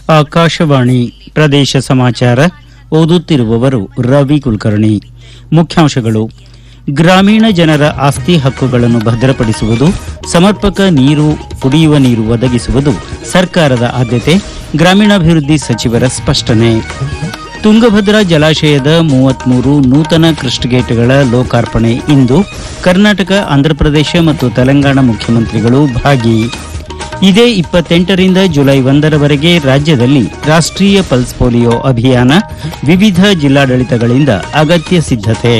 ಆಕಾಶವಾಣಿ ಪ್ರದೇಶ ಸಮಾಚಾರ ಓದುತ್ತಿರುವವರು ರವಿ ಕುಲಕರ್ಣಿ ಮುಖ್ಯಾಂಶಗಳು ಗ್ರಾಮೀಣ ಜನರ ಆಸ್ತಿ ಹಕ್ಕುಗಳನ್ನು ಭದ್ರಪಡಿಸುವುದು ಸಮರ್ಪಕ ನೀರು ಕುಡಿಯುವ ನೀರು ಒದಗಿಸುವುದು ಸರ್ಕಾರದ ಆದ್ಯತೆ ಗ್ರಾಮೀಣಾಭಿವೃದ್ಧಿ ಸಚಿವರ ಸ್ಪಷ್ಟನೆ ತುಂಗಭದ್ರಾ ಜಲಾಶಯದ ಮೂವತ್ಮೂರು ನೂತನ ಕ್ರಸ್ಟ್ ಗೇಟ್ಗಳ ಲೋಕಾರ್ಪಣೆ ಇಂದು ಕರ್ನಾಟಕ ಆಂಧ್ರಪ್ರದೇಶ ಮತ್ತು ತೆಲಂಗಾಣ ಮುಖ್ಯಮಂತ್ರಿಗಳು ಭಾಗಿ ಇದೇ ಇಪ್ಪತ್ತೆಂಟರಿಂದ ಜುಲೈ ಒಂದರವರೆಗೆ ರಾಜ್ಯದಲ್ಲಿ ರಾಷ್ಟ್ರೀಯ ಪಲ್ಸ್ ಪೋಲಿಯೋ ಅಭಿಯಾನ ವಿವಿಧ ಜಿಲ್ಲಾಡಳಿತಗಳಿಂದ ಅಗತ್ಯ ಸಿದ್ಧತೆ